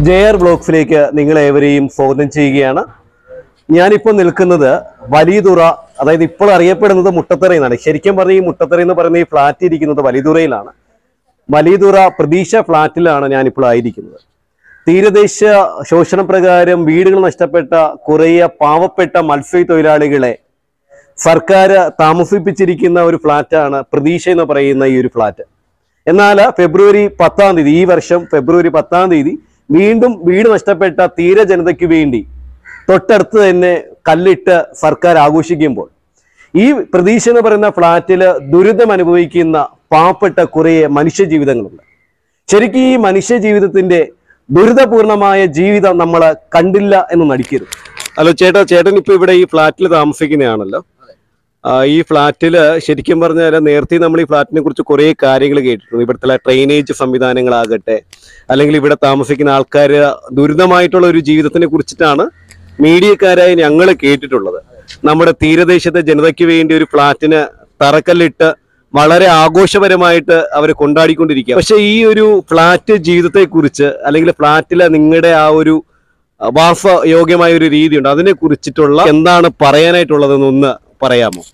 J R ബ്ലോക്സിലേക്ക് നിങ്ങളേവരെയും സ്വാഗതം ചെയ്യുകയാണ് ഞാനിപ്പോൾ നിൽക്കുന്നത് വലിയതുറ അതായത് ഇപ്പോൾ അറിയപ്പെടുന്നത് മുട്ടത്തറ എന്നാണ് ശരിക്കും പറഞ്ഞ ഈ മുട്ടത്തറ എന്ന് പറയുന്ന ഈ ഫ്ലാറ്റ് ഇരിക്കുന്നത് വലിയതുറയിലാണ് വലിയതുറ പ്രതീക്ഷ ഫ്ലാറ്റിലാണ് ഞാനിപ്പോൾ ആയിരിക്കുന്നത് തീരദേശ ശോഷണ പ്രകാരം വീടുകൾ നഷ്ടപ്പെട്ട കുറേ പാവപ്പെട്ട മത്സ്യത്തൊഴിലാളികളെ സർക്കാർ താമസിപ്പിച്ചിരിക്കുന്ന ഒരു ഫ്ലാറ്റാണ് പ്രതീക്ഷ എന്ന് പറയുന്ന ഈ ഒരു ഫ്ലാറ്റ് എന്നാൽ ഫെബ്രുവരി പത്താം തീയതി ഈ വർഷം ഫെബ്രുവരി പത്താം തീയതി വീണ്ടും വീട് നഷ്ടപ്പെട്ട തീരജനതയ്ക്ക് വേണ്ടി തൊട്ടടുത്ത് തന്നെ കല്ലിട്ട് സർക്കാർ ആഘോഷിക്കുമ്പോൾ ഈ പ്രതീക്ഷ എന്ന് പറയുന്ന ഫ്ലാറ്റിൽ ദുരിതം അനുഭവിക്കുന്ന പാവപ്പെട്ട കുറേ മനുഷ്യ ജീവിതങ്ങളുണ്ട് ശരിക്കും ഈ മനുഷ്യ ജീവിതത്തിന്റെ ദുരിതപൂർണമായ ജീവിതം നമ്മൾ കണ്ടില്ല എന്ന് നടിക്കരുത് ഹലോ ചേട്ടാ ചേട്ടൻ ഇപ്പൊ ഇവിടെ ഈ ഫ്ലാറ്റിൽ താമസിക്കുന്നതാണല്ലോ ആ, ഈ ഫ്ലാറ്റില് ശരിക്കും പറഞ്ഞാൽ നേരത്തെ നമ്മൾ ഈ ഫ്ലാറ്റിനെ കുറിച്ച് കുറേ കാര്യങ്ങൾ കേട്ടിട്ടുണ്ട് ഇവിടുത്തെ ഡ്രെയിനേജ് സംവിധാനങ്ങളാകട്ടെ അല്ലെങ്കിൽ ഇവിടെ താമസിക്കുന്ന ആൾക്കാർ ദുരിതമായിട്ടുള്ള ഒരു ജീവിതത്തിനെ കുറിച്ചിട്ടാണ് മീഡിയക്കാരായി ഞങ്ങൾ കേട്ടിട്ടുള്ളത് നമ്മുടെ തീരദേശത്തെ ജനതയ്ക്ക് വേണ്ടി ഒരു ഫ്ലാറ്റിന് തറക്കല്ലിട്ട് വളരെ ആഘോഷപരമായിട്ട് അവർ കൊണ്ടാടിക്കൊണ്ടിരിക്കുക പക്ഷെ ഈ ഒരു ഫ്ലാറ്റ് ജീവിതത്തെ കുറിച്ച് അല്ലെങ്കിൽ ഫ്ലാറ്റിലെ നിങ്ങളുടെ ആ ഒരു വാസ യോഗ്യമായ ഒരു രീതിയുണ്ട് അതിനെ കുറിച്ചിട്ടുള്ള എന്താണ് പറയാനായിട്ടുള്ളതെന്നൊന്ന് പറയാമോ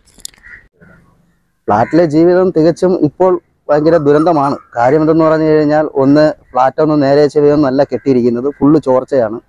ഫ്ലാറ്റിലെ ജീവിതം തികച്ചും ഇപ്പോൾ ഭയങ്കര ദുരന്തമാണ് കാര്യം എന്തെന്ന് പറഞ്ഞു കഴിഞ്ഞാൽ ഒന്ന് ഫ്ലാറ്റ് ഒന്നും നേരെ ചെവിയൊന്നല്ല കെട്ടിയിരിക്കുന്നത് ഫുള്ള് ചോർച്ചയാണ്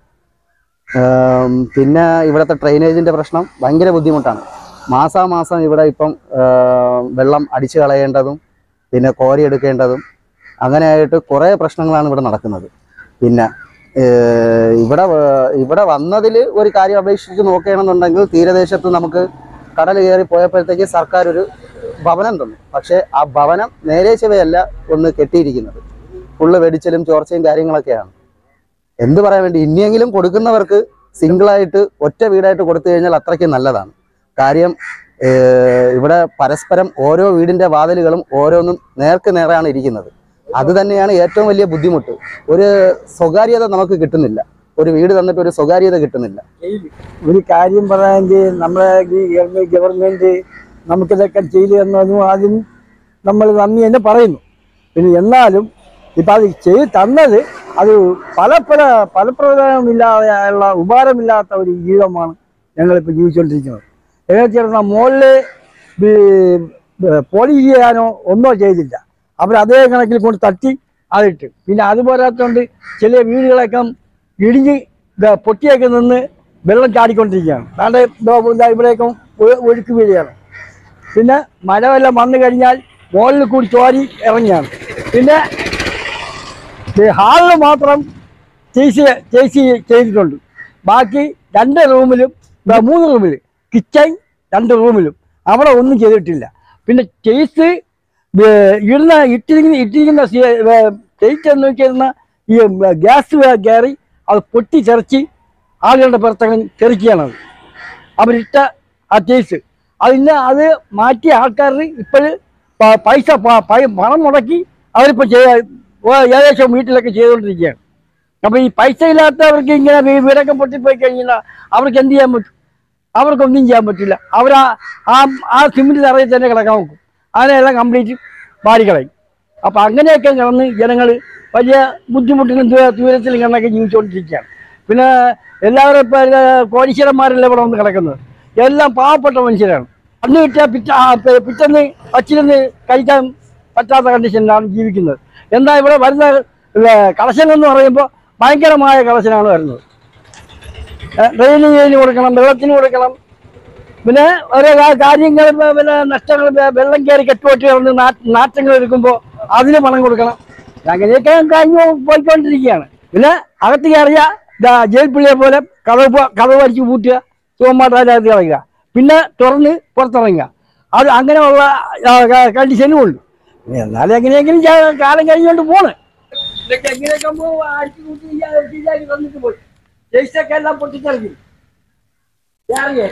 ആം, പിന്നെ ഇവിടുത്തെ ഡ്രെയിനേജിന്റെ പ്രശ്നം ഭയങ്കര ബുദ്ധിമുട്ടാണ് മാസാമാസം ഇവിടെ ഇപ്പം ആ, വെള്ളം അടിച്ചു കളയേണ്ടതും പിന്നെ കോരി എടുക്കേണ്ടതും അങ്ങനെയായിട്ട് കുറേ പ്രശ്നങ്ങളാണ് ഇവിടെ നടക്കുന്നത് പിന്നെ ഏഹ്, ഇവിടെ വ- ഇവിടെ വന്നതിൽ ഒരു കാര്യം അപേക്ഷിച്ച് നോക്കുകയാണെന്നുണ്ടെങ്കിൽ തീരദേശത്ത് നമുക്ക് കടൽ കയറി പോയപ്പോഴത്തേക്ക് സർക്കാർ ഒരു ഭവനം തന്നു പക്ഷേ ആ ഭവനം നേരെ ചെവയല്ല ഒന്ന് കെട്ടിയിരിക്കുന്നത് ഫുള്ള് വെടിച്ചലും ചോർച്ചയും കാര്യങ്ങളൊക്കെയാണ് എന്ത് പറയാൻ വേണ്ടി ഇനിയെങ്കിലും കൊടുക്കുന്നവർക്ക് സിംഗിളായിട്ട് ഒറ്റ വീടായിട്ട് കൊടുത്തു കഴിഞ്ഞാൽ അത്രയ്ക്ക് നല്ലതാണ് കാര്യം ഏഹ്, ഇവിടെ പരസ്പരം ഓരോ വീടിന്റെ വാതിലുകളും ഓരോന്നും നേർക്ക് നേരെയാണ് ഇരിക്കുന്നത് അത് തന്നെയാണ് ഏറ്റവും വലിയ ബുദ്ധിമുട്ട് ഒരു സ്വകാര്യത നമുക്ക് കിട്ടുന്നില്ല ഒരു വീട് തന്നിട്ട് ഒരു സ്വകാര്യത കിട്ടുന്നില്ല ഒരു കാര്യം പറയാമെങ്കിൽ നമ്മളെ ഈ ഗവൺമെന്റ് ഗവൺമെന്റ് നമുക്കിതൊക്കെ ചെയ്തു തന്നതും ആദ്യം നമ്മൾ നന്ദി തന്നെ പറയുന്നു പിന്നെ എന്നാലും ഇപ്പം അത് ചെയ്ത് തന്നത് അത് ഫലപ്ര ഫലപ്രദമില്ലാതെയുള്ള ഉപകാരമില്ലാത്ത ഒരു ജീവിതമാണ് ഞങ്ങളിപ്പോൾ ജീവിച്ചുകൊണ്ടിരിക്കുന്നത് എങ്ങനെ ചേർന്ന മുകളിൽ പോളിഷ് ചെയ്യാനോ ഒന്നോ ചെയ്തില്ല അവർ അതേ കണക്കിൽ കൊണ്ട് തട്ടി അതിട്ട് പിന്നെ അതുപോലാത്തോണ്ട് ചില വീടുകളൊക്കെ ഇടിഞ്ഞ് ദാ പൊട്ടിയൊക്കെ നിന്ന് വെള്ളം ചാടിക്കൊണ്ടിരിക്കുകയാണ് അതാണ്ട് ദോ ദാ ഇവിടേക്കും ഒഴു- ഒഴുക്ക് വീഴുകയാണ് പിന്നെ മഴ വല്ലതും വന്നു കഴിഞ്ഞാൽ മുകളിൽ കൂടി ചോരി ഇറങ്ങിയാണ് പിന്നെ ഹാളിൽ മാത്രം ചേച്ചി ചേച്ചി ചെയ്തിട്ടുണ്ട് ബാക്കി രണ്ട് റൂമിലും ദാ മൂന്ന് റൂമിൽ കിച്ചൺ രണ്ട് റൂമിലും അവിടെ ഒന്നും ചെയ്തിട്ടില്ല പിന്നെ ചേസ് ഇടുന്ന ഇട്ടിരിക്കുന്ന ഇട്ടിരിക്കുന്ന ചേച്ച് എന്ന് വെച്ചിരുന്ന ഈ ഗ്യാസ് കയറി അത് പൊട്ടിച്ചെറിച്ച് ആളുകളുടെ പുറത്തങ്ങ് തെറിക്കുകയാണ് അത് അവരിട്ട ആ ചേസ് അതിന് അത് മാറ്റിയ ആൾക്കാർ ഇപ്പോഴും പൈസ പ- പൈ- പണം മുടക്കി അവരിപ്പോൾ ചെയ്യാ ഓ, ഏകദേശം വീട്ടിലൊക്കെ ചെയ്തുകൊണ്ടിരിക്കുകയാണ് അപ്പോൾ ഈ പൈസ ഇല്ലാത്തവർക്ക് ഇങ്ങനെ വീ- വീടൊക്കെ പൊട്ടിപ്പോയി കഴിഞ്ഞാൽ അവർക്ക് എന്ത് ചെയ്യാൻ പറ്റും അവർക്കൊന്നും ചെയ്യാൻ പറ്റില്ല അവർ ആ ആ സിമെന്റ് തറയിൽ തന്നെ കിടക്കാൻ നോക്കും അതിനെല്ലാം കംപ്ലീറ്റ് വാരിക്കളയും അപ്പം അങ്ങനെയൊക്കെ കിടന്ന് ജനങ്ങൾ വലിയ ബുദ്ധിമുട്ടിലും ദൂ- ദൂരത്തിലും കിടന്നൊക്കെ ജീവിച്ചുകൊണ്ടിരിക്കുകയാണ് പിന്നെ എല്ലാവരും ഇപ്പം കോടീശ്വരന്മാരല്ല ഇവിടെ വന്ന് കിടക്കുന്നത് എല്ലാം പാവപ്പെട്ട മനുഷ്യരാണ് അന്ന് കിട്ടിയ പിറ്റ ആ, പി- പിറ്റേന്ന് അച്ഛനെന്ന് കഴിക്കാൻ പറ്റാത്ത കണ്ടീഷനിലാണ് ജീവിക്കുന്നത് എന്നാൽ ഇവിടെ വരുന്ന കളക്ഷൻ എന്ന് പറയുമ്പോൾ ഭയങ്കരമായ കളക്ഷനാണ് വരുന്നത് ഡ്രെയിനേജിന് കൊടുക്കണം വെള്ളത്തിന് കൊടുക്കണം പിന്നെ ഓരോ കാ- കാര്യങ്ങൾ ഇപ്പൊ പിന്നെ നഷ്ടങ്ങൾ വെ- വെള്ളം കയറി കെട്ടുപൊട്ടി കിടന്ന് നാ- നാറ്റങ്ങൾ എടുക്കുമ്പോൾ അതിന് പണം കൊടുക്കണം അങ്ങനെയൊക്കെ കഴിഞ്ഞു പോയിക്കൊണ്ടിരിക്കുകയാണ് പിന്നെ അകത്ത് കയറിയ ദാ ജയിൽ പിള്ളിയെ പോലെ കഥവ് പോ- കഥവ് അടിച്ച് പൂട്ടുക സുഖമായിട്ട് കളയുക പിന്നെ തുറന്ന് പുറത്തിറങ്ങുക അത് അങ്ങനെയുള്ള കണ്ടീഷനും ഉണ്ട് എന്നാലും എങ്ങനെയെങ്കിലും ജാ- കാലം കഴിഞ്ഞുകൊണ്ട് പോണ് ഇതൊക്കെ എങ്ങനെയൊക്കെ പോ- അടിച്ച് കൂട്ടി ഇയാ- ശരിയാക്കി തന്നിട്ട് പോയി ജയിച്ചൊക്കെ എല്ലാം പൊട്ടിച്ചിറങ്ങി ഇറങ്ങിയേ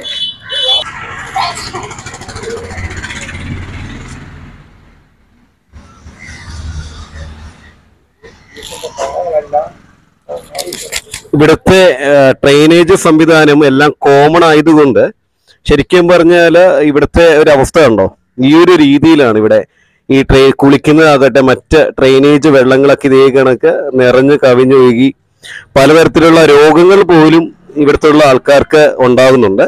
ഇവിടുത്തെ ഡ്രെയിനേജ് സംവിധാനം എല്ലാം കോമൺ ആയതുകൊണ്ട് ശരിക്കും പറഞ്ഞാൽ ഇവിടുത്തെ ഒരു അവസ്ഥ ഉണ്ടോ ഈ ഒരു രീതിയിലാണ് ഇവിടെ ഈ ട്രെ കുളിക്കുന്നതാകട്ടെ മറ്റ് ഡ്രെയിനേജ് വെള്ളങ്ങളൊക്കെ ഇതേ കണക്ക് നിറഞ്ഞ് കവിഞ്ഞൊഴുകി പലതരത്തിലുള്ള രോഗങ്ങൾ പോലും ഇവിടുത്തുള്ള ആൾക്കാർക്ക് ഉണ്ടാകുന്നുണ്ട്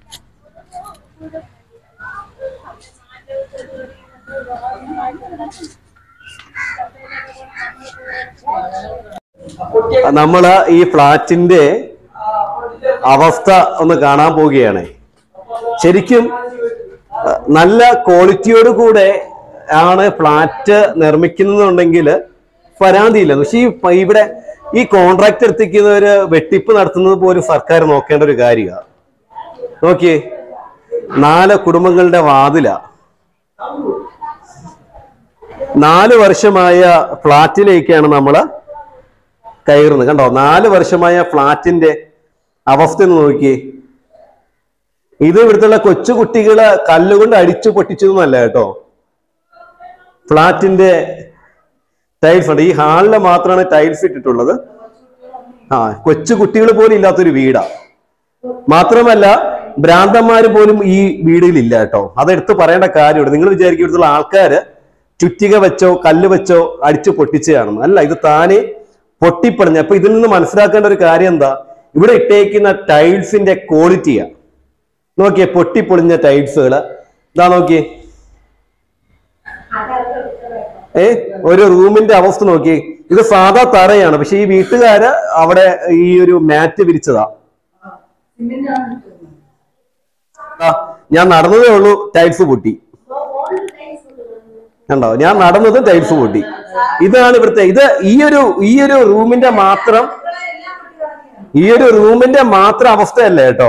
നമ്മൾ ഈ ഫ്ലാറ്റിന്റെ അവസ്ഥ ഒന്ന് കാണാൻ പോവുകയാണ് ശരിക്കും അഹ് നല്ല ക്വാളിറ്റിയോട് കൂടെ ആണ് ഫ്ലാറ്റ് നിർമ്മിക്കുന്നുണ്ടെങ്കിൽ പരാതിയില്ല പക്ഷെ ഈ പ- ഇവിടെ ഈ കോൺട്രാക്ട് എടുത്തിരിക്കുന്നവര് വെട്ടിപ്പ് നടത്തുന്നത് പോലും സർക്കാർ നോക്കേണ്ട ഒരു കാര്യമാണ് നോക്കിയേ നാല് കുടുംബങ്ങളുടെ വാതില നാല് വർഷമായ ഫ്ലാറ്റിലേക്കാണ് നമ്മൾ കയറുന്നത് കണ്ടോ നാല് വർഷമായ ഫ്ലാറ്റിന്റെ അവസ്ഥ ഒന്ന് നോക്കിയേ ഇത് ഇവിടുത്തെ കൊച്ചു കുട്ടികളെ കല്ലുകൊണ്ട് അടിച്ചു പൊട്ടിച്ചതൊന്നല്ല കേട്ടോ ഫ്ലാറ്റിന്റെ ടൈൽസ് ഉണ്ട് ഈ ഹാളില് മാത്രമാണ് ടൈൽസ് ഇട്ടിട്ടുള്ളത് ആ കൊച്ചു കുട്ടികൾ പോലും ഇല്ലാത്തൊരു വീടാ മാത്രമല്ല ഭ്രാന്തന്മാര് പോലും ഈ വീടിലില്ല കേട്ടോ അതെടുത്ത് പറയേണ്ട കാര്യമുണ്ട് നിങ്ങൾ വിചാരിക്കും ഇവിടുത്തെ ആൾക്കാര് ചുറ്റിക വെച്ചോ കല്ല് വെച്ചോ അടിച്ചു പൊട്ടിച്ചതാണെന്ന് അല്ല ഇത് താനെ പൊട്ടിപ്പടഞ്ഞ അപ്പൊ ഇതിൽ നിന്ന് മനസ്സിലാക്കേണ്ട ഒരു കാര്യം എന്താ ഇവിടെ ഇട്ടേക്കുന്ന ടൈൽസിന്റെ ക്വാളിറ്റിയാ നോക്കിയേ പൊട്ടിപ്പൊളിഞ്ഞ ടൈൽസുകള് ഇതാ നോക്കിയേ ഏ ഒരു റൂമിന്റെ അവസ്ഥ നോക്കി ഇത് സാധാ തറയാണ് പക്ഷെ ഈ വീട്ടുകാര് അവിടെ ഈ ഒരു മാറ്റ് വിരിച്ചതാ ആ, ഞാൻ നടന്നതേ ഉള്ളൂ ടൈൽസ് പൊട്ടി കണ്ടോ ഞാൻ നടന്നത് ടൈൽസ് പൊട്ടി ഇതാണ് ഇവിടുത്തെ ഇത് ഈ ഒരു ഈ ഒരു റൂമിന്റെ മാത്രം ഈ ഒരു റൂമിന്റെ മാത്രം അവസ്ഥയല്ല കേട്ടോ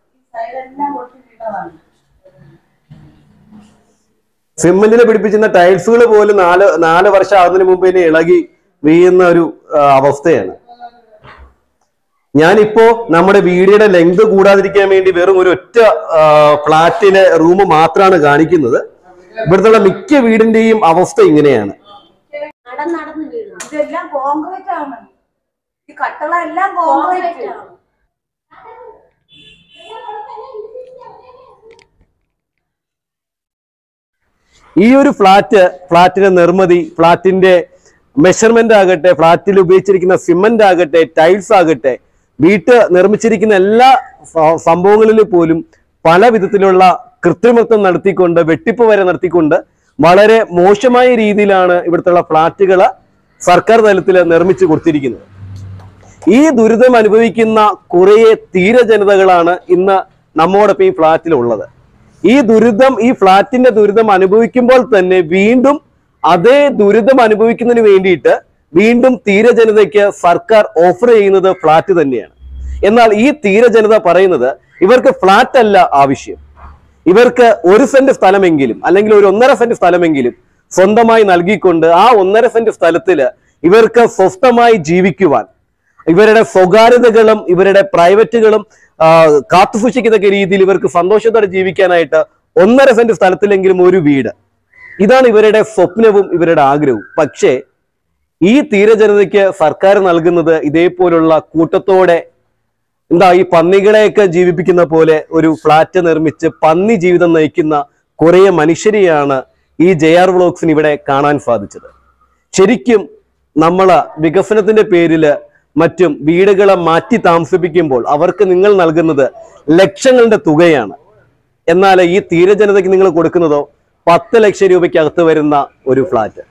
സിമെന്റിന് പിടിപ്പിച്ചിരുന്ന ടൈൽസുകൾ പോലും നാല് നാല് വർഷം ആകുന്നതിന് മുമ്പ് ഇനി ഇളകി വീഴുന്ന ഒരു ആ, അവസ്ഥയാണ് ഞാനിപ്പോ നമ്മുടെ വീടിയുടെ ലെങ്ത് കൂടാതിരിക്കാൻ വേണ്ടി വെറും ഒരു ഒറ്റ ഫ്ലാറ്റിലെ റൂം മാത്രമാണ് കാണിക്കുന്നത് ഇവിടുത്തെ മിക്ക വീടിന്റെയും അവസ്ഥ ഇങ്ങനെയാണ് നടന്ന് നടന്ന് വീഴുന്നു ഇതെല്ലാം കോൺക്രീറ്റ് ആണ് ഈ കട്ടളെല്ലാം കോൺക്രീറ്റ് ആണ് ഈ ഒരു ഫ്ലാറ്റ് ഫ്ലാറ്റിന്റെ നിർമ്മിതി ഫ്ലാറ്റിന്റെ മെഷർമെന്റ് ആകട്ടെ ഫ്ലാറ്റിൽ ഉപയോഗിച്ചിരിക്കുന്ന സിമന്റ് ആകട്ടെ ടൈൽസ് ആകട്ടെ വീട്ട് നിർമ്മിച്ചിരിക്കുന്ന എല്ലാ സ- സംഭവങ്ങളിൽ പോലും പല വിധത്തിലുള്ള കൃത്രിമത്വം നടത്തിക്കൊണ്ട് വെട്ടിപ്പ് വരെ നടത്തിക്കൊണ്ട് വളരെ മോശമായ രീതിയിലാണ് ഇവിടുത്തെ ഫ്ലാറ്റുകൾ സർക്കാർ തലത്തിൽ നിർമ്മിച്ചു കൊടുത്തിരിക്കുന്നത് ഈ ദുരിതം അനുഭവിക്കുന്ന കുറേ തീരജനതകളാണ് ഇന്ന് നമ്മോടൊപ്പം ഈ ഫ്ലാറ്റിലുള്ളത് ഈ ദുരിതം ഈ ഫ്ലാറ്റിന്റെ ദുരിതം അനുഭവിക്കുമ്പോൾ തന്നെ വീണ്ടും അതേ ദുരിതം അനുഭവിക്കുന്നതിന് വേണ്ടിയിട്ട് വീണ്ടും തീരജനതയ്ക്ക് സർക്കാർ ഓഫർ ചെയ്യുന്നത് ഫ്ലാറ്റ് തന്നെയാണ് എന്നാൽ ഈ തീരജനത പറയുന്നത് ഇവർക്ക് ഫ്ലാറ്റ് അല്ല ആവശ്യം ഇവർക്ക് ഒരു സെന്റ് സ്ഥലമെങ്കിലും അല്ലെങ്കിൽ ഒരു ഒന്നര സെന്റ് സ്ഥലമെങ്കിലും സ്വന്തമായി നൽകിക്കൊണ്ട് ആ ഒന്നര സെന്റ് സ്ഥലത്തില് ഇവർക്ക് സ്വസ്ഥമായി ജീവിക്കുവാൻ ഇവരുടെ സ്വകാര്യതകളും ഇവരുടെ പ്രൈവറ്റുകളും ആ, കാത്തുസൂക്ഷിക്കത്തക്ക രീതിയിൽ ഇവർക്ക് സന്തോഷത്തോടെ ജീവിക്കാനായിട്ട് ഒന്നര സെന്റ് സ്ഥലത്തിലെങ്കിലും ഒരു വീട് ഇതാണ് ഇവരുടെ സ്വപ്നവും ഇവരുടെ ആഗ്രഹവും പക്ഷേ ഈ തീരജനതയ്ക്ക് സർക്കാർ നൽകുന്നത് ഇതേപോലുള്ള കൂട്ടത്തോടെ എന്താ ഈ പന്നികളെയൊക്കെ ജീവിപ്പിക്കുന്ന പോലെ ഒരു ഫ്ലാറ്റ് നിർമ്മിച്ച് പന്നി ജീവിതം നയിക്കുന്ന കുറേ മനുഷ്യരെയാണ് ഈ ജെ ആർ വ്ളോഗ്സിന് ഇവിടെ കാണാൻ സാധിച്ചത് ശരിക്കും നമ്മൾ വികസനത്തിന്റെ പേരില് മറ്റും വീടുകളെ മാറ്റി താമസിപ്പിക്കുമ്പോൾ അവർക്ക് നിങ്ങൾ നൽകുന്നത് ലക്ഷങ്ങളുടെ തുകയാണ് എന്നാൽ ഈ തീരജനതയ്ക്ക് നിങ്ങൾ കൊടുക്കുന്നതോ പത്ത് ലക്ഷം രൂപയ്ക്ക് അകത്ത് വരുന്ന ഒരു ഫ്ലാറ്റ്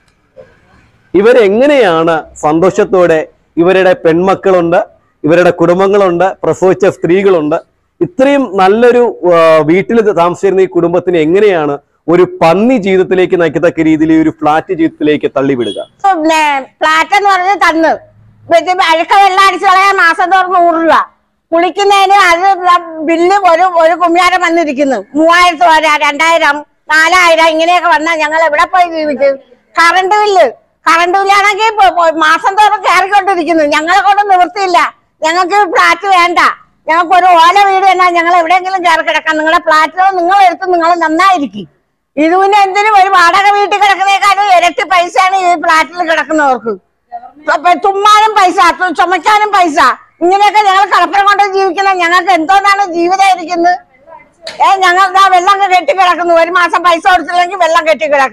ഇവരെങ്ങനെയാണ് സന്തോഷത്തോടെ ഇവരുടെ പെൺമക്കളുണ്ട് ഇവരുടെ കുടുംബങ്ങളുണ്ട് പ്രസവിച്ച സ്ത്രീകളുണ്ട് ഇത്രയും നല്ലൊരു ആ, വീട്ടിൽ താമസിച്ചിരുന്ന ഈ കുടുംബത്തിന് എങ്ങനെയാണ് ഒരു പന്നി ജീവിതത്തിലേക്ക് നയിക്കത്തക്ക രീതിയിൽ ഈ ഒരു ഫ്ലാറ്റ് ജീവിതത്തിലേക്ക് തള്ളിവിടുക പിന്നെ ഫ്ലാറ്റ് എന്ന് പറഞ്ഞ് തന്ന് വെച്ച് അഴുക്ക വെള്ളം അടിച്ചു കളയാൻ മാസം തോറും നൂറ് രൂപ കുളിക്കുന്നതിന് അത് ദാ ബില്ല് ഒരു ഒരു കുമ്മിയാരം വന്നിരിക്കുന്നു മൂവായിരത്തി വരാ രണ്ടായിരം നാലായിരം ഇങ്ങനെയൊക്കെ വന്നാൽ ഞങ്ങൾ എവിടെ പോയി ജീവിക്കും കറണ്ട് ബില്ല് കറണ്ട് ബില്ലാണെങ്കിൽ മാസം തോറും കയറിക്കൊണ്ടിരിക്കുന്നു ഞങ്ങളെ കൊണ്ട് നിവൃത്തിയില്ല ഞങ്ങൾക്ക് ഫ്ലാറ്റ് വേണ്ട ഞങ്ങൾക്ക് ഒരു ഓല വീട് തന്നെ ഞങ്ങൾ എവിടെയെങ്കിലും കയറി കിടക്കാം നിങ്ങളുടെ ഫ്ലാറ്റിലോ നിങ്ങൾ എടുത്ത് നിങ്ങൾ നന്നായിരിക്കും ഇത് പിന്നെ എന്തിനും ഒരു വാടക വീട്ടിൽ കിടക്കുന്നേക്കാളും ഇരട്ടി പൈസയാണ് ഈ ഫ്ലാറ്റിൽ കിടക്കുന്നവർക്ക് അപ്പൊ തുമ്മാനും പൈസ തു- ചുമക്കാനും പൈസ ഇങ്ങനെയൊക്കെ ഞങ്ങൾ കടപ്പുറം കൊണ്ട് ജീവിക്കുന്ന ഞങ്ങൾക്ക് എന്തോന്നാണ് ജീവിതം ഇരിക്കുന്നത് ഏ ഞങ്ങൾ ദാ വെള്ളം കെട്ടി കിടക്കുന്നു ഒരു മാസം പൈസ കൊടുത്തില്ലെങ്കിൽ വെള്ളം കെട്ടി കിടക്കുന്നു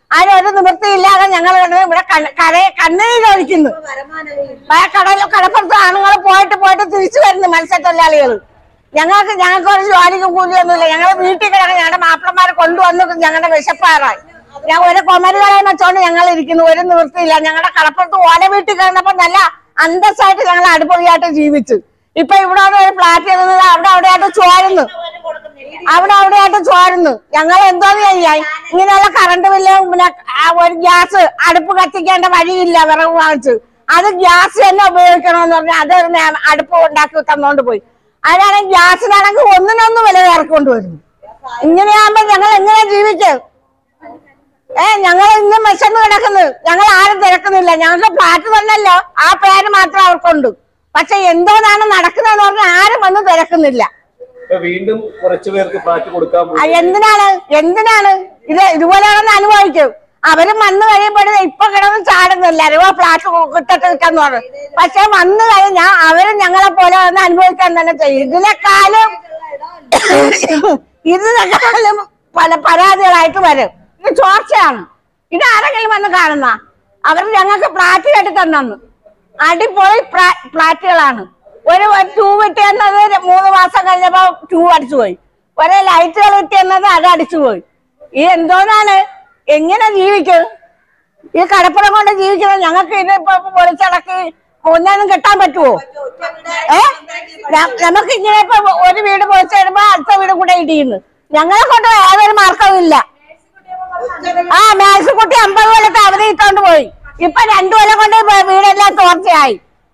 അതിന് ഒരു നിവൃത്തിയില്ലാതെ ഞങ്ങൾ കിടന്ന് ഇവിടെ കണ്ണ് കരയെ കണ്ണീരൊഴിക്കുന്നു ആ കടൽ കടപ്പുറത്ത് ആണുങ്ങൾ പോയിട്ട് പോയിട്ട് തിരിച്ചു വരുന്നു മത്സ്യത്തൊഴിലാളികൾ ഞങ്ങൾക്ക് ഞങ്ങൾക്ക് ഒരു ജോലിക്കും കൂലിയൊന്നുമില്ല ഞങ്ങൾ വീട്ടിൽ കിടന്ന് ഞങ്ങളുടെ മാപ്പിളമാരെ കൊണ്ടുവന്ന് ഞങ്ങളുടെ വിശപ്പാറായി ഞാൻ ഒരു കൊമരുകളെ വെച്ചോണ്ട് ഞങ്ങൾ ഇരിക്കുന്നു ഒരു നിവൃത്തിയില്ല ഞങ്ങളുടെ കടപ്പുറത്ത് ഓല വീട്ടിൽ കിടന്നപ്പോ നല്ല അന്തസ്സായിട്ട് ഞങ്ങൾ അടുപ്പൊഴിയായിട്ട് ജീവിച്ചു ഇപ്പൊ ഇവിടെ വന്ന് ഒരു ഫ്ലാറ്റ് ഇരുന്നത് അവിടെ അവിടെയായിട്ട് ചോരുന്നു അവിടെ അവിടെയായിട്ട് ചോരുന്നു ഞങ്ങൾ എന്തോന്ന് ചെയ്യാൻ ഇങ്ങനെയുള്ള കറണ്ട് ബില്ലും പിന്നെ ആ ഒരു ഗ്യാസ് അടുപ്പ് കത്തിക്കേണ്ട വഴിയില്ല വിറക് വാങ്ങിച്ച് അത് ഗ്യാസ് തന്നെ ഉപയോഗിക്കണമെന്ന് പറഞ്ഞാൽ അത് ഒരു നേ- അടുപ്പ് ഉണ്ടാക്കി തന്നോണ്ട് പോയി അതിനാണെങ്കിൽ ഗ്യാസിനാണെങ്കിൽ ഒന്നിനൊന്നും വില ഇറക്കൊണ്ട് വരുന്നു ഇങ്ങനെയാകുമ്പോ ഞങ്ങൾ എങ്ങനെ ജീവിക്കും ഏ ഞങ്ങൾ ഇന്നും വിശന്ന് കിടക്കുന്നു ഞങ്ങൾ ആരും തിരക്കുന്നില്ല ഞങ്ങൾക്ക് ഫ്ലാറ്റ് തന്നല്ലോ ആ പേര് മാത്രം അവർക്കുണ്ട് പക്ഷെ എന്തോന്നാണ് നടക്കുന്നതെന്ന് പറഞ്ഞാൽ ആരും വന്ന് തിരക്കുന്നില്ല ഇപ്പൊ വീണ്ടും കുറച്ചു പേർക്ക് ഫ്ലാറ്റ് കൊടുക്കാൻ ആ, എന്തിനാണ് എന്തിനാണ് ഇത് ഇതുപോലെയാണെന്ന് അനുഭവിക്കും അവര് വന്നു കഴിയുമ്പോഴേ ഇപ്പൊ കിടന്ന് ചാടുന്നില്ല രൂപ ഫ്ലാറ്റ് കിട്ടട്ട് കിട്ടാന്ന് പറഞ്ഞു പക്ഷെ വന്നു കഴിഞ്ഞാൽ അവര് ഞങ്ങളെ പോലെ വന്ന് അനുഭവിക്കാൻ തന്നെ ചെയ്യും ഇതിനെക്കാളും ഇതിനെക്കാളും പല പരാതികളായിട്ട് വരും ഇത് ചോർച്ചയാണ് ഇത് ആരെങ്കിലും വന്ന് കാണുന്ന അവർ ഞങ്ങൾക്ക് ഫ്ലാറ്റ് കെട്ടി തന്നു അടിപൊളി ഫ്ലാ- ഫ്ലാറ്റുകളാണ് ഒരു ട്യൂബ് കിട്ടിയെന്നത് മൂന്ന് മാസം കഴിഞ്ഞപ്പോ ട്യൂബ് അടിച്ചു പോയി ഒരേ ലൈറ്റുകൾ കിട്ടിയെന്നത് അത് അടിച്ചു പോയി ഈ എന്തോന്നാണ് എങ്ങനെ ജീവിക്കും ഈ കടപ്പുറം കൊണ്ട് ജീവിക്കുന്നത് ഞങ്ങൾക്ക് ഇത് ഇപ്പൊ പൊളിച്ചടക്കി ഒന്നും കിട്ടാൻ പറ്റുമോ ഏ ന- നമുക്ക് ഇങ്ങനെ ഇപ്പൊ ഒരു വീട് പൊളിച്ചു കഴിയുമ്പോ അടുത്ത വീട് കൂടെ ഇടിയുന്നു ഞങ്ങളെ കൊണ്ട് യാതൊരു മാർഗവും ഇല്ല ആ മേഴ്സിക്കുട്ടി അമ്പത് കൊല്ലത്തെ അവധി ഇട്ടോണ്ട് പോയി ഇപ്പൊ രണ്ടു കൊല്ലം കൊണ്ട് ഇപ്പൊ വീടെല്ലാം തോർച്ചയായി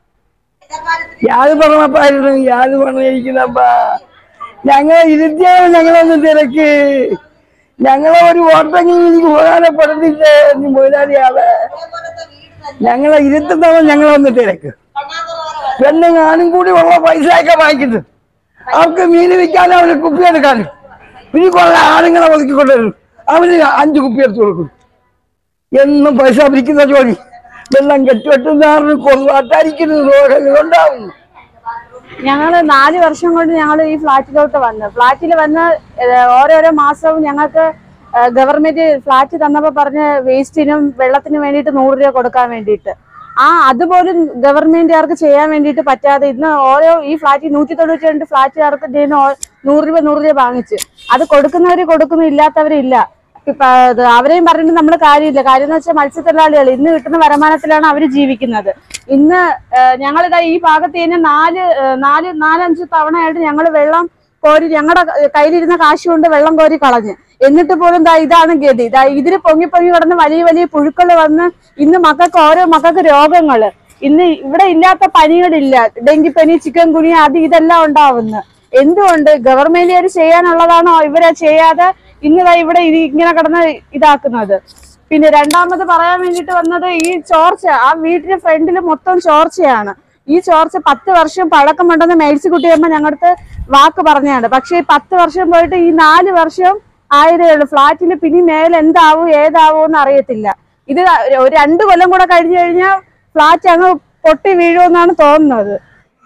യാത് പറഞ്ഞപ്പായിരുന്നു യാത് പറഞ്ഞിരിക്കുന്നപ്പാ ഞങ്ങളെ ഇരുത്തിയാണ് ഞങ്ങളൊന്ന് തിരക്ക് ഞങ്ങളെ ഒരു ഓട്ടെങ്കിലും എനിക്ക് ഉപകാരപ്പെടുന്നില്ലേ നീ മുതലാളിയാള് ഞങ്ങളെ ഇരുത്തുന്നവൻ ഞങ്ങളൊന്ന് തിരക്ക് പെണ്ണുങ്ങാനും കൂടി ഉള്ള പൈസ ഒക്കെ വാങ്ങിക്കുന്നു അവർക്ക് മീൻ വിൽക്കാനും അവന് കുപ്പി എടുക്കാനും പിന്നെ കുറെ ആണുങ്ങളെ ഒതുക്കിക്കൊണ്ടുവരും അവന് അഞ്ച് കുപ്പി എടുത്തു കൊടുക്കും എന്നും പൈസ പിരിക്കുന്ന ജോലി വെള്ളം കെട്ടിവെട്ടുന്ന കൊള്ളാട്ടായിരിക്കുന്നു രോഗങ്ങളുണ്ടാവുന്നു ഞങ്ങൾ നാല് വർഷം കൊണ്ട് ഞങ്ങൾ ഈ ഫ്ലാറ്റിലോട്ട് വന്നു ഫ്ലാറ്റിൽ വന്ന് ഏഹ്, ഓരോരോ മാസവും ഞങ്ങൾക്ക് ഗവൺമെന്റ് ഫ്ലാറ്റ് തന്നപ്പോൾ പറഞ്ഞ് വേസ്റ്റിനും വെള്ളത്തിനും വേണ്ടിയിട്ട് നൂറ് രൂപ കൊടുക്കാൻ വേണ്ടിയിട്ട് ആ അതുപോലും ഗവൺമെന്റുകാർക്ക് ചെയ്യാൻ വേണ്ടിയിട്ട് പറ്റാതെ ഇന്ന് ഓരോ ഈ ഫ്ലാറ്റിൽ നൂറ്റി തൊണ്ണൂറ്റി രണ്ട് ഫ്ലാറ്റുകാർക്ക് ഇതിന് ഓ- നൂറ് രൂപ നൂറ് രൂപ വാങ്ങിച്ച് അത് കൊടുക്കുന്നവര് കൊടുക്കുന്നു ഇല്ലാത്തവരില്ല ഇപ്പൊ അത് അവരെയും പറഞ്ഞിട്ട് നമ്മൾ കാര്യമില്ല കാര്യം എന്ന് വെച്ചാൽ മത്സ്യത്തൊഴിലാളികൾ ഇന്ന് കിട്ടുന്ന വരുമാനത്തിലാണ് അവർ ജീവിക്കുന്നത് ഇന്ന് ഏഹ്, ഞങ്ങളിതാ ഈ ഭാഗത്ത് തന്നെ നാല് ഏഹ്, നാല് നാലഞ്ച് തവണയായിട്ട് ഞങ്ങൾ വെള്ളം കോരി ഞങ്ങളുടെ കയ്യിലിരുന്ന കാശ് കൊണ്ട് വെള്ളം കോരി കളഞ്ഞ് എന്നിട്ട് പോലും ദാ ഇതാണ് ഗതി ദാ ഇതിന് പൊങ്ങി പൊങ്ങി കിടന്ന് വലിയ വലിയ പുഴുക്കൾ വന്ന് ഇന്ന് മക്കൾക്ക് ഓരോ മക്കൾക്ക് രോഗങ്ങള് ഇന്ന് ഇവിടെ ഇല്ലാത്ത പനികളില്ല ഡെങ്കിപ്പനി ചിക്കൻ കുനിയ അത് ഇതെല്ലാം ഉണ്ടാവുന്നു എന്തുകൊണ്ട് ഗവൺമെന്റുകാർ ചെയ്യാനുള്ളതാണോ ഇവരെ ചെയ്യാതെ ഇന്ന് ദാ ഇവിടെ ഇത് ഇങ്ങനെ കിടന്ന് ഇതാക്കുന്നത് പിന്നെ രണ്ടാമത് പറയാൻ വേണ്ടിട്ട് വന്നത് ഈ ചോർച്ച ആ വീടിന്റെ ഫ്രണ്ടിൽ മൊത്തം ചോർച്ചയാണ് ഈ ചോർച്ച പത്ത് വർഷം പഴക്കമുണ്ടെന്ന് മേഴ്സിക്കുട്ടിയമ്മ ഞങ്ങളുടെ വാക്ക് പറഞ്ഞാണ് പക്ഷേ ഈ പത്ത് വർഷം പോയിട്ട് ഈ നാല് വർഷം ആയതേ ഉള്ളൂ ഫ്ലാറ്റിൽ പിന്നെ മേലെ എന്താവും ഏതാവും എന്ന് അറിയത്തില്ല ഇത് ഒരു രണ്ട് കൊല്ലം കൂടെ കഴിഞ്ഞു കഴിഞ്ഞാൽ ഫ്ലാറ്റ് അങ്ങ് പൊട്ടി വീഴുമെന്നാണ് തോന്നുന്നത്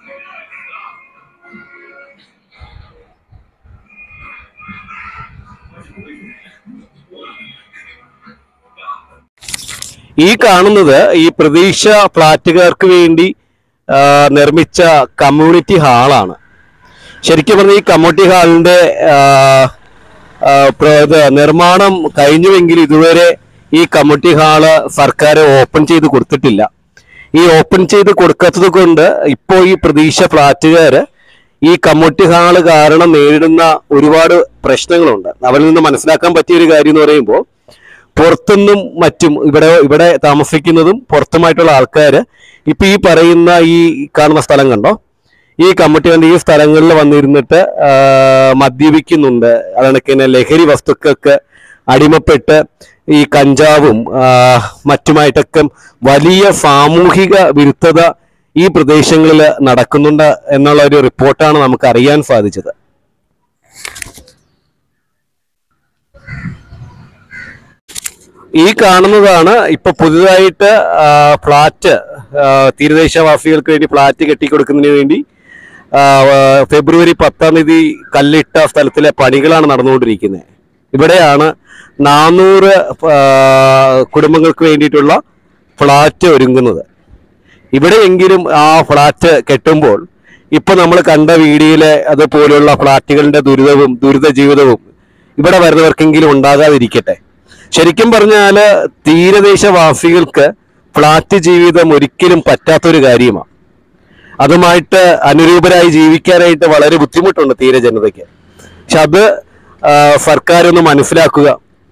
ഈ കാണുന്നത് ഈ പ്രതീക്ഷ ഫ്ലാറ്റുകാർക്ക് വേണ്ടി ആ, നിർമ്മിച്ച കമ്മ്യൂണിറ്റി ഹാളാണ് ശരിക്കും പറഞ്ഞ ഈ കമ്മ്യൂണിറ്റി ഹാളിന്റെ ആ, ആ, പ്ര- ഇത് നിർമ്മാണം കഴിഞ്ഞുവെങ്കിൽ ഇതുവരെ ഈ കമ്മ്യൂണിറ്റി ഹാള് സർക്കാർ ഓപ്പൺ ചെയ്ത് കൊടുത്തിട്ടില്ല ഈ ഓപ്പൺ ചെയ്ത് കൊടുക്കാത്തത് കൊണ്ട് ഇപ്പോൾ ഈ പ്രതീക്ഷ ഫ്ലാറ്റുകാര് ഈ കമ്മ്യൂണിറ്റി ഹാള് കാരണം നേരിടുന്ന ഒരുപാട് പ്രശ്നങ്ങളുണ്ട് അവരിൽ നിന്ന് മനസ്സിലാക്കാൻ പറ്റിയ ഒരു കാര്യം എന്ന് പറയുമ്പോൾ പുറത്തുനിന്നും മറ്റും ഇവിടെ ഇവിടെ താമസിക്കുന്നതും പുറത്തുമായിട്ടുള്ള ആൾക്കാര് ഇപ്പൊ ഈ പറയുന്ന ഈ കാണുന്ന സ്ഥലം കണ്ടോ ഈ കമ്മിറ്റികളുടെ ഈ സ്ഥലങ്ങളിൽ വന്നിരുന്നിട്ട് ആ, മദ്യപിക്കുന്നുണ്ട് അതൊക്കെ തന്നെ ലഹരി വസ്തുക്കൾക്ക് അടിമപ്പെട്ട് ഈ കഞ്ചാവും ആ, മറ്റുമായിട്ടൊക്കെ വലിയ സാമൂഹിക വിരുദ്ധത ഈ പ്രദേശങ്ങളിൽ നടക്കുന്നുണ്ട് എന്നുള്ള ഒരു റിപ്പോർട്ടാണ് നമുക്ക് അറിയാൻ സാധിച്ചത് ഈ കാണുന്നതാണ് ഇപ്പൊ പുതുതായിട്ട് ആ, ഫ്ലാറ്റ് ആ, തീരദേശവാസികൾക്ക് വേണ്ടി ഫ്ലാറ്റ് കെട്ടിക്കൊടുക്കുന്നതിന് വേണ്ടി ആ, ഫെബ്രുവരി പത്താം തീയതി കല്ലിട്ട സ്ഥലത്തിലെ പണികളാണ് നടന്നുകൊണ്ടിരിക്കുന്നത് ഇവിടെയാണ് നാനൂറ് കുടുംബങ്ങൾക്ക് വേണ്ടിയിട്ടുള്ള ഫ്ലാറ്റ് ഒരുങ്ങുന്നത് ഇവിടെയെങ്കിലും ആ ഫ്ലാറ്റ് കെട്ടുമ്പോൾ ഇപ്പൊ നമ്മൾ കണ്ട വീഡിയോയിലെ അതുപോലുള്ള ഫ്ലാറ്റുകളുടെ ദുരിതവും ദുരിത ജീവിതവും ഇവിടെ വരുന്നവർക്കെങ്കിലും ഉണ്ടാകാതിരിക്കട്ടെ ശരിക്കും പറഞ്ഞാല് തീരദേശവാസികൾക്ക് ഫ്ലാറ്റ് ജീവിതം ഒരിക്കലും പറ്റാത്തൊരു കാര്യമാണ് അതുമായിട്ട് അനുരൂപരായി ജീവിക്കാനായിട്ട് വളരെ ബുദ്ധിമുട്ടുണ്ട് തീരജനതയ്ക്ക് പക്ഷെ അത് ആ, സർക്കാർ ഒന്ന് മനസ്സിലാക്കുക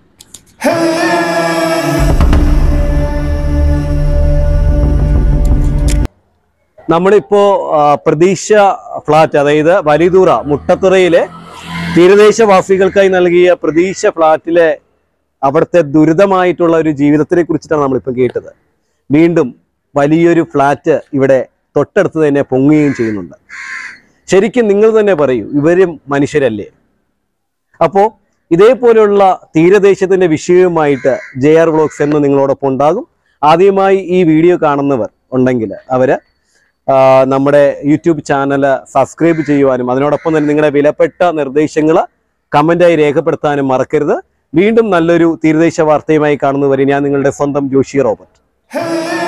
നമ്മളിപ്പോ ആ, പ്രതീക്ഷ ഫ്ലാറ്റ് അതായത് വലിയതൂറ മുട്ടത്തുറയിലെ തീരദേശവാസികൾക്കായി നൽകിയ പ്രതീക്ഷ ഫ്ലാറ്റിലെ അവിടുത്തെ ദുരിതമായിട്ടുള്ള ഒരു ജീവിതത്തിനെ കുറിച്ചിട്ടാണ് നമ്മളിപ്പോൾ കേട്ടത് വീണ്ടും വലിയൊരു ഫ്ലാറ്റ് ഇവിടെ തൊട്ടടുത്ത് തന്നെ പൊങ്ങുകയും ചെയ്യുന്നുണ്ട് ശരിക്കും നിങ്ങൾ തന്നെ പറയൂ ഇവരും മനുഷ്യരല്ലേ അപ്പോ ഇതേപോലെയുള്ള തീരദേശത്തിന്റെ വിഷയവുമായിട്ട് ജെ ആർ വ്ളോഗ്സ് എന്ന് നിങ്ങളോടൊപ്പം ഉണ്ടാകും ആദ്യമായി ഈ വീഡിയോ കാണുന്നവർ ഉണ്ടെങ്കിൽ അവര് ആ, നമ്മുടെ യൂട്യൂബ് ചാനൽ സബ്സ്ക്രൈബ് ചെയ്യുവാനും അതിനോടൊപ്പം തന്നെ നിങ്ങളുടെ വിലപ്പെട്ട നിർദ്ദേശങ്ങൾ കമന്റായി രേഖപ്പെടുത്താനും മറക്കരുത് വീണ്ടും നല്ലൊരു തീരദേശ വാർത്തയുമായി കാണുന്നവരെ ഞാൻ നിങ്ങളുടെ സ്വന്തം ജോഷി റോബർട്ട്